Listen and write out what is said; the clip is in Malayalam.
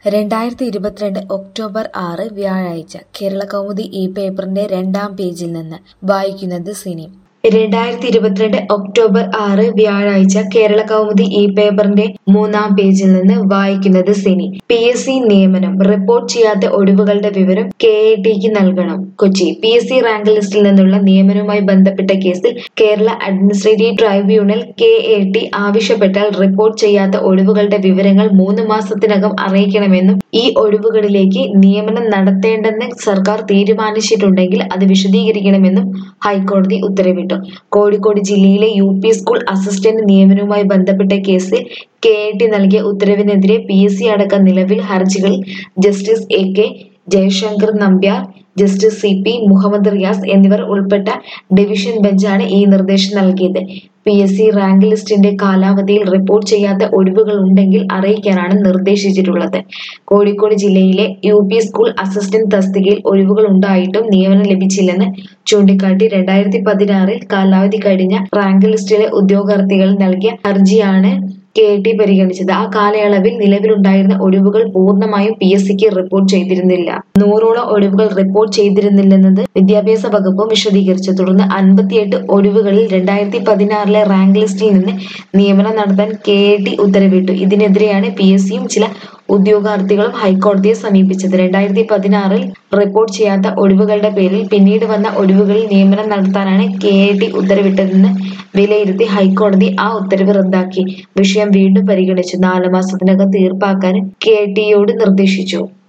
രണ്ടായിരത്തി ഇരുപത്തിരണ്ട് ഒക്ടോബർ ആറ് വ്യാഴാഴ്ച കേരളകൗമുദി ഈ പേപ്പറിന്റെ രണ്ടാം പേജിൽ നിന്ന് വായിക്കുന്നത് സിനി രണ്ടായിരത്തി ഇരുപത്തിരണ്ട് ഒക്ടോബർ ആറ് വ്യാഴാഴ്ച കേരള കൗമുദി ഈ പേപ്പറിന്റെ മൂന്നാം പേജിൽ നിന്ന് വായിക്കുന്നത് സിനി പി എസ് സി നിയമനം റിപ്പോർട്ട് ചെയ്യാത്ത ഒഴിവുകളുടെ വിവരം കെ എ ടിക്ക് നൽകണം Kochi P S C rank ലിസ്റ്റിൽ നിന്നുള്ള നിയമനവുമായി ബന്ധപ്പെട്ട കേസിൽ Kerala administrative tribunal K A T ആവശ്യപ്പെട്ടാൽ റിപ്പോർട്ട് ചെയ്യാത്ത ഒഴിവുകളുടെ വിവരങ്ങൾ മൂന്ന് മാസത്തിനകം അറിയിക്കണമെന്നും ഈ ഒഴിവുകളിലേക്ക് നിയമനം നടത്തേണ്ടെന്ന് സർക്കാർ തീരുമാനിച്ചിട്ടുണ്ടെങ്കിൽ അത് വിശദീകരിക്കണമെന്നും ഹൈക്കോടതി ഉത്തരവിട്ടു കോഴിക്കോട് ജില്ലയിലെ യു പി സ്കൂൾ അസിസ്റ്റന്റ് നിയമനവുമായി ബന്ധപ്പെട്ട കേസിൽ കെ എ ടി നൽകിയ ഉത്തരവിനെതിരെ പി എസ് സി അടക്കം നിലവിൽ ഹർജികൾ justice A K Jayasankar Nambiar justice C P Muhammad Riyas എന്നിവർ ഉൾപ്പെട്ട ഡിവിഷൻ ബെഞ്ചാണ് ഈ നിർദ്ദേശം നൽകിയത് പി എസ് സി റാങ്ക് ലിസ്റ്റിന്റെ കാലാവധിയിൽ റിപ്പോർട്ട് ചെയ്യാത്ത ഒഴിവുകൾ ഉണ്ടെങ്കിൽ അറിയിക്കാനാണ് നിർദ്ദേശിച്ചിട്ടുള്ളത് കോഴിക്കോട് ജില്ലയിലെ യു പി സ്കൂൾ അസിസ്റ്റന്റ് തസ്തികയിൽ ഒഴിവുകൾ ഉണ്ടായിട്ടും നിയമനം ലഭിച്ചില്ലെന്ന് ചൂണ്ടിക്കാട്ടി രണ്ടായിരത്തി പതിനാറിൽ കാലാവധി കഴിഞ്ഞ റാങ്ക് ലിസ്റ്റിലെ ഉദ്യോഗാർത്ഥികൾ നൽകിയ ഹർജിയാണ് കെ ടി പരിഗണിച്ചത് ആ കാലയളവിൽ നിലവിലുണ്ടായിരുന്ന ഒഴിവുകൾ പൂർണ്ണമായും പി എസ് സിക്ക് റിപ്പോർട്ട് ചെയ്തിരുന്നില്ല നൂറോളം ഒഴിവുകൾ റിപ്പോർട്ട് ചെയ്തിരുന്നില്ലെന്നത് വിദ്യാഭ്യാസ വകുപ്പും വിശദീകരിച്ചു തുടർന്ന് അൻപത്തിയെട്ട് ഒഴിവുകളിൽ രണ്ടായിരത്തി പതിനാറിലെ റാങ്ക് ലിസ്റ്റിൽ നിന്ന് നിയമനം നടത്താൻ കെ എ ടി ഉത്തരവിട്ടു ഇതിനെതിരെയാണ് പി എസ് സിയും ചില ഉദ്യോഗാർത്ഥികളും ഹൈക്കോടതിയെ സമീപിച്ചത് രണ്ടായിരത്തി പതിനാറിൽ റിപ്പോർട്ട് ചെയ്യാത്ത ഒഴിവുകളുടെ പേരിൽ പിന്നീട് വന്ന ഒഴിവുകളിൽ നിയമനം നടത്താനാണ് കെ എ ടി ഉത്തരവിട്ടതെന്ന് വിലയിരുത്തി ഹൈക്കോടതി ആ ഉത്തരവ് റദ്ദാക്കി വിഷയം വീണ്ടും പരിഗണിച്ചു നാല് മാസത്തിനകം തീർപ്പാക്കാൻ കെ ടിയോട് നിർദ്ദേശിച്ചു